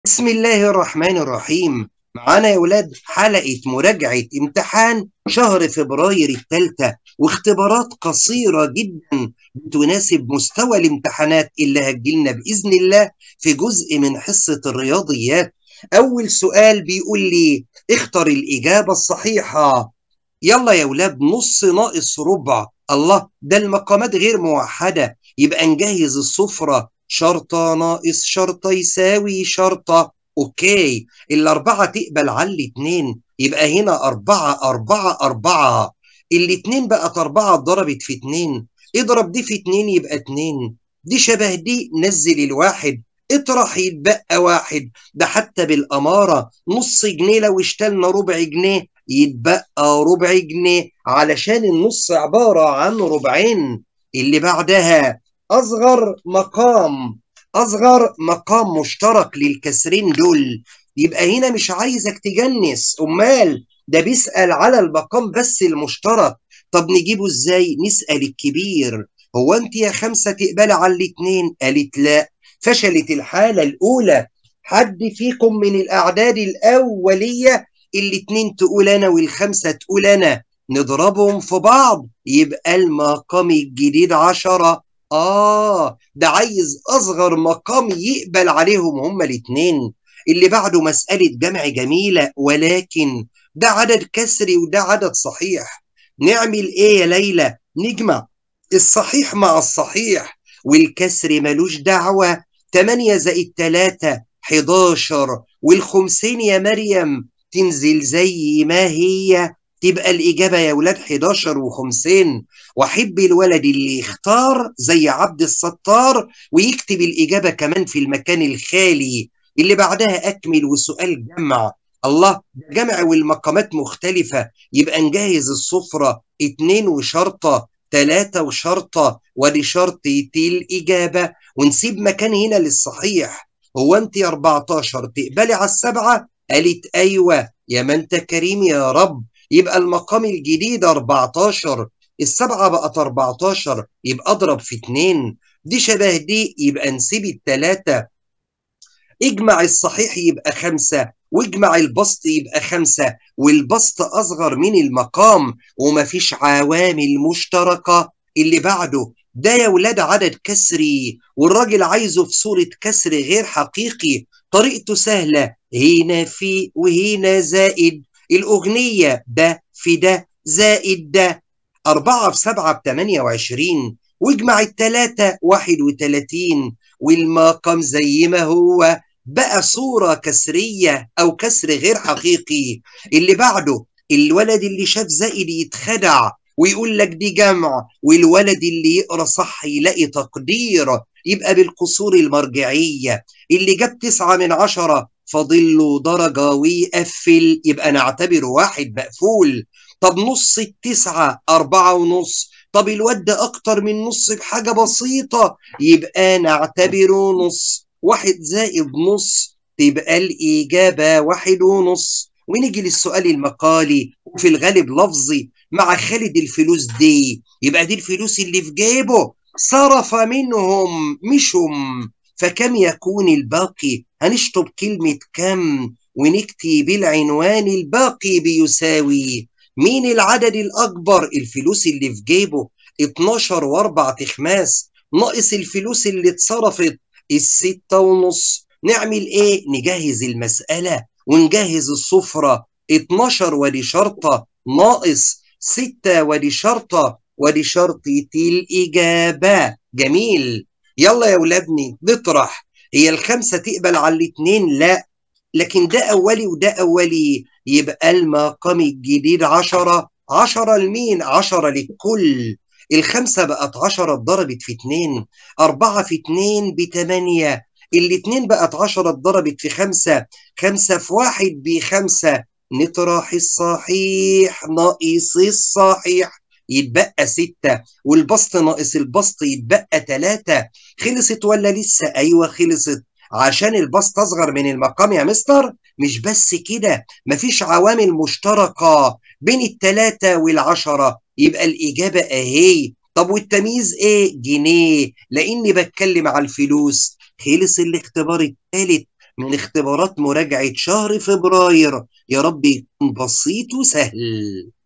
بسم الله الرحمن الرحيم معانا يا ولاد حلقة مراجعة امتحان شهر فبراير الثالثة واختبارات قصيرة جدا بتناسب مستوى الامتحانات اللي هتجيلنا بإذن الله في جزء من حصة الرياضيات أول سؤال بيقول لي اختر الإجابة الصحيحة يلا يا ولاد نص ناقص ربع الله ده المقامات غير موحدة يبقى نجهز السفرة شرطة ناقص شرطة يساوي شرطة أوكي الأربعة تقبل على الاتنين يبقى هنا أربعة أربعة أربعة الاتنين بقت أربعة اتضربت في اتنين اضرب دي في اتنين يبقى اتنين دي شبه دي نزل الواحد اطرح يتبقى واحد ده حتى بالأمارة نص جنيه لو اشتلنا ربع جنيه يتبقى ربع جنيه علشان النص عبارة عن ربعين اللي بعدها أصغر مقام أصغر مقام مشترك للكسرين دول يبقى هنا مش عايزك تجنس أمال ده بيسأل على المقام بس المشترك طب نجيبه ازاي نسأل الكبير هو انت يا خمسة تقبل على الاتنين قالت لا فشلت الحالة الأولى حد فيكم من الأعداد الأولية الاتنين تقول أنا والخمسة تقول أنا نضربهم في بعض يبقى المقام الجديد عشرة آه ده عايز أصغر مقام يقبل عليهم هما الاتنين اللي بعده مسألة جمع جميلة ولكن ده عدد كسري وده عدد صحيح نعمل إيه يا ليلى نجمع الصحيح مع الصحيح والكسر ملوش دعوة 8 زائد 3 11 والخمسين يا مريم تنزل زي ما هي تبقى الإجابة يا ولاد 11 و50 وأحب الولد اللي يختار زي عبد الستار ويكتب الإجابة كمان في المكان الخالي اللي بعدها أكمل وسؤال جمع الله جمع والمقامات مختلفة يبقى نجهز السفرة اتنين وشرطة تلاتة وشرطة ودي شرطة الإجابة ونسيب مكان هنا للصحيح هو أنت 14 تقبلي على السبعة قالت أيوة يا ما أنت كريم يا رب يبقى المقام الجديد 14 السبعة بقت 14 يبقى اضرب في 2 دي شبه دي يبقى نسيب التلاتة اجمع الصحيح يبقى خمسة واجمع البسط يبقى خمسة والبسط أصغر من المقام ومفيش عوامل مشتركة اللي بعده ده يا ولاد عدد كسري والراجل عايزه في صورة كسر غير حقيقي طريقته سهلة هنا في وهنا زائد الأغنية ده في ده زائد ده أربعة في سبعة بتمانية وعشرين واجمع التلاتة واحد وتلاتين والمقام زي ما هو بقى صورة كسرية أو كسر غير حقيقي اللي بعده الولد اللي شاف زائد يتخدع ويقول لك دي جمع والولد اللي يقرا صح يلاقي تقدير يبقى بالقصور المرجعية اللي جاب تسعة من عشرة فاضل له درجة ويقفل يبقى نعتبره واحد مقفول طب نص التسعة أربعة ونص طب الواد ده أكتر من نص بحاجة بسيطة يبقى نعتبره نص واحد زائد نص تبقى الإجابة واحد ونص ونيجي للسؤال المقالي وفي الغالب لفظي مع خالد الفلوس دي يبقى دي الفلوس اللي في جيبه صرف منهم مشهم فكم يكون الباقي هنشطب كلمة كم ونكتب العنوان الباقي بيساوي مين العدد الأكبر الفلوس اللي في جيبه 12 واربع تخماس ناقص الفلوس اللي اتصرفت الستة ونص نعمل ايه نجهز المسألة ونجهز السفرة 12 ودي شرطة ناقص 6 ودي شرطة ودي شرطة الإجابة جميل يلا يا ولادني نطرح هي الخمسة تقبل على الاتنين لا لكن ده أولي وده أولي يبقى المقام الجديد عشرة عشرة لمين عشرة للكل الخمسة بقت عشرة اتضربت في اتنين أربعة في اتنين بتمانية الاتنين بقت عشرة اتضربت في خمسة خمسة في واحد بخمسة نطرح الصحيح ناقص الصحيح يتبقى ستة والبسط ناقص البسط يتبقى تلاتة خلصت ولا لسه أيوة خلصت عشان البسط أصغر من المقام يا مستر مش بس كده مفيش عوامل مشتركة بين التلاتة والعشرة يبقى الإجابة أهي طب والتمييز إيه؟ جنيه لأني بتكلم على الفلوس خلص الاختبار الثالث من اختبارات مراجعة شهر فبراير يا رب يكون بسيط وسهل